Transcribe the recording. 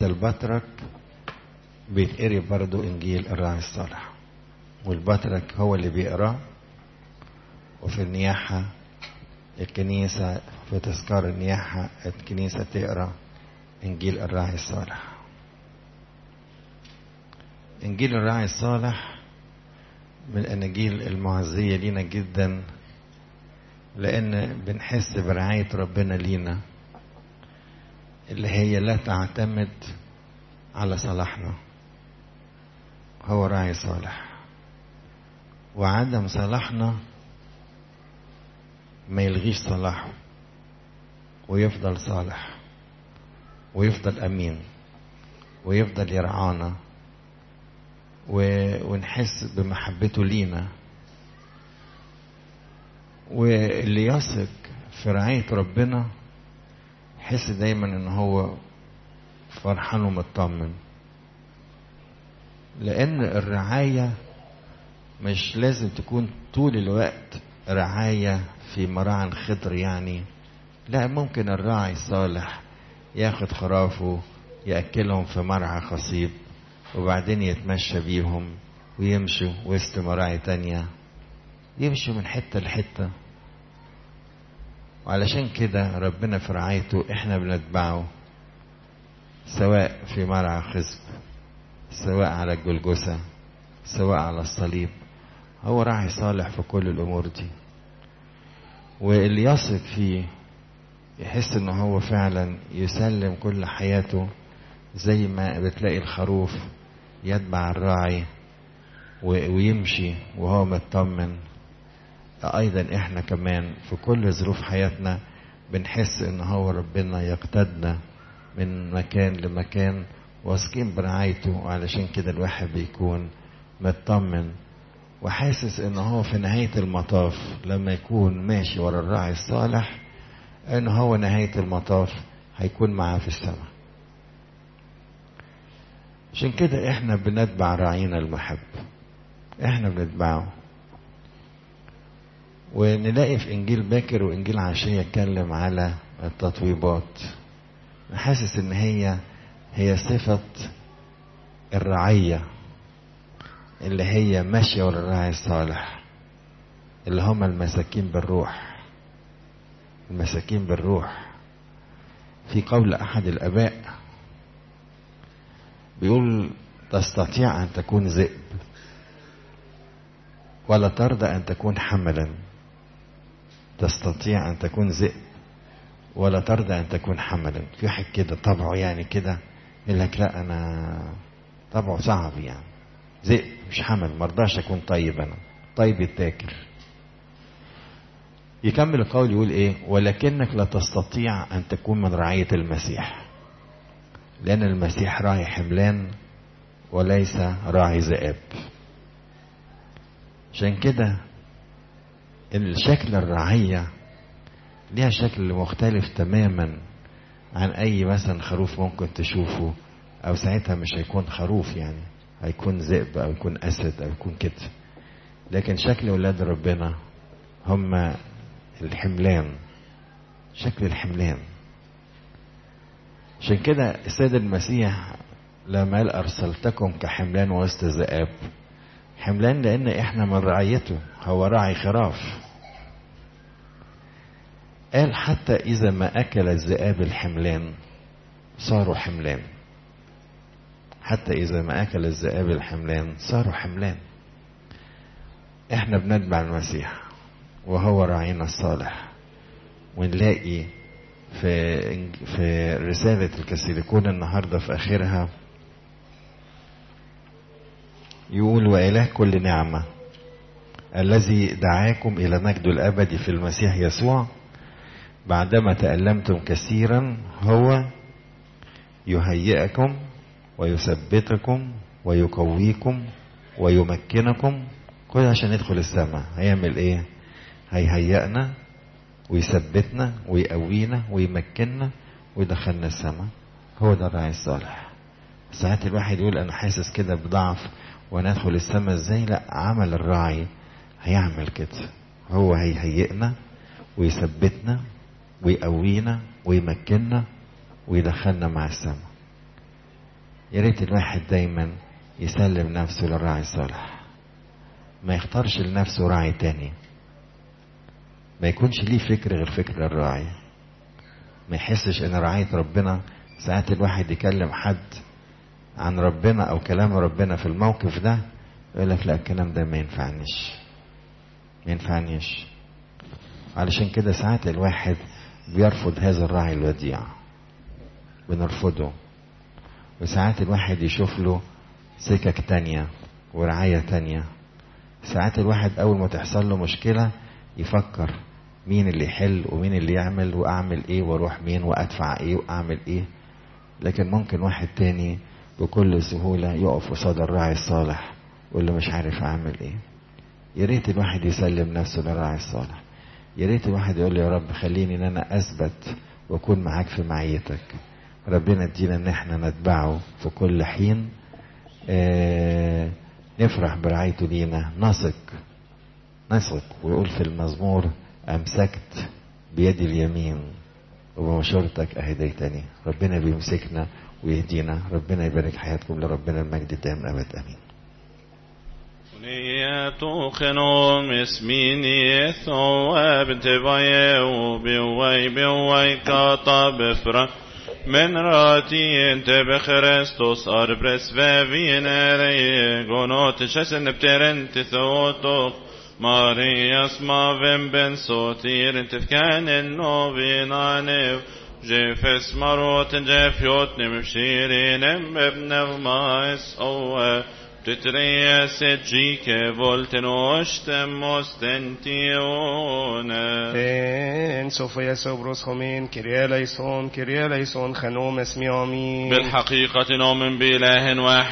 البطرك بيتقري برضو إنجيل الراعي الصالح والبطرك هو اللي بيقراه وفي النياحة الكنيسة في تذكار النياحة الكنيسة تقرا إنجيل الراعي الصالح إنجيل الراعي الصالح من الأناجيل المعزية لينا جدا لأن بنحس برعاية ربنا لينا اللي هي لا تعتمد على صلاحنا هو راعي صالح وعدم صلاحنا ما يلغيش صلاحه ويفضل صالح ويفضل امين ويفضل يرعانا و... ونحس بمحبته لينا واللي يثق في رعاية ربنا يحس دايما ان هو فرحان ومطمن لان الرعاية مش لازم تكون طول الوقت رعاية في مراعي الخضر يعني لا ممكن الراعي الصالح ياخد خرافه يأكلهم في مرعى خصيب وبعدين يتمشى بيهم ويمشوا وسط مراعي تانية يمشوا من حتة لحتة وعلشان كده ربنا في رعايته احنا بنتبعه سواء في مرعى خصب سواء على الجلجسة سواء على الصليب هو راعي صالح في كل الامور دي واللي يثق فيه يحس ان هو فعلا يسلم كل حياته زي ما بتلاقي الخروف يتبع الراعي ويمشي وهو مطمن ايضا احنا كمان في كل ظروف حياتنا بنحس ان هو ربنا يقتدنا من مكان لمكان واثقين برعايته وعلشان كده الواحد بيكون مطمن وحاسس ان هو في نهاية المطاف لما يكون ماشي ورا الراعي الصالح ان هو نهاية المطاف هيكون معاه في السماء عشان كده احنا بنتبع راعينا المحب احنا بنتبعه ونلاقي في انجيل باكر وانجيل عشية يتكلم على التطويبات حاسس ان هي هي صفة الرعية اللي هي ماشية ورا الراعي الصالح اللي هم المساكين بالروح المساكين بالروح في قول أحد الآباء بيقول تستطيع أن تكون ذئب ولا ترضى أن تكون حملا تستطيع أن تكون ذئب ولا ترضى أن تكون حملا في واحد كده طبعه يعني كده يقول لك لا أنا طبعه صعب يعني ذئب مش حمل مرضاش أكون طيب أنا طيب يتاكل يكمل القول يقول ايه ولكنك لا تستطيع ان تكون من رعية المسيح لان المسيح راعي حملان وليس راعي ذئاب عشان كده الشكل الرعية ليها شكل مختلف تماما عن اي مثلا خروف ممكن تشوفه او ساعتها مش هيكون خروف يعني هيكون ذئب او يكون اسد او يكون كده لكن شكل ولاد ربنا هم الحملان شكل الحملان عشان كده السيد المسيح لما قال ارسلتكم كحملان وسط ذئاب حملان لان احنا من رعيته هو راعي خراف قال حتى اذا ما اكل الذئاب الحملان صاروا حملان حتى اذا ما اكل الذئاب الحملان صاروا حملان احنا بنتبع المسيح وهو راعينا الصالح ونلاقي في في رسالة الكسيليكون النهاردة في آخرها يقول وإله كل نعمة الذي دعاكم إلى مجد الأبدي في المسيح يسوع بعدما تألمتم كثيرا هو يهيئكم ويثبتكم ويقويكم ويمكنكم كل عشان ندخل السماء هيعمل ايه هيهيئنا ويثبتنا ويقوينا ويمكننا ويدخلنا السماء هو ده الراعي الصالح ساعات الواحد يقول انا حاسس كده بضعف وانا ادخل السماء ازاي لا عمل الراعي هيعمل كده هو هيهيئنا ويثبتنا ويقوينا ويمكننا ويدخلنا مع السماء يا ريت الواحد دايما يسلم نفسه للراعي الصالح ما يختارش لنفسه راعي تاني ما يكونش ليه فكر غير فكر الراعي ما يحسش ان رعاية ربنا ساعات الواحد يكلم حد عن ربنا او كلام ربنا في الموقف ده يقول لك لا الكلام ده ما ينفعنيش ما ينفعنيش علشان كده ساعات الواحد بيرفض هذا الراعي الوديع بنرفضه وساعات الواحد يشوف له سكك تانية ورعاية تانية ساعات الواحد أول ما تحصل له مشكلة يفكر مين اللي يحل ومين اللي يعمل وأعمل إيه وأروح مين وأدفع إيه وأعمل إيه لكن ممكن واحد تاني بكل سهولة يقف قصاد الراعي الصالح واللي مش عارف أعمل إيه يا ريت الواحد يسلم نفسه للراعي الصالح يا ريت الواحد يقول له يا رب خليني ان انا اثبت واكون معاك في معيتك ربنا ادينا ان احنا نتبعه في كل حين آه نفرح برعايته لينا نثق نثق ويقول في المزمور امسكت بيدي اليمين وبمشورتك اهديتني ربنا بيمسكنا ويهدينا ربنا يبارك حياتكم لربنا المجد الدائم ابد امين Niyatu khenom esmini ثواب تبايه وبيوي بيوي كاتا بفرا من راتي انت بخريستوس اربرس فينيري غونوت شسن بترنت ثوتو مارياس ما فين بن صوتير انت فكان النوبينانيو جيفس مروت جيفيوت نمشيرين ابن المايس اوه Titrias et gike volten ostem ostentione. En Sofia Sobros Homin, Kyrie eleison, Kyrie eleison, خنوم اسمي آمين بالحقيقة نؤمن بإله واحد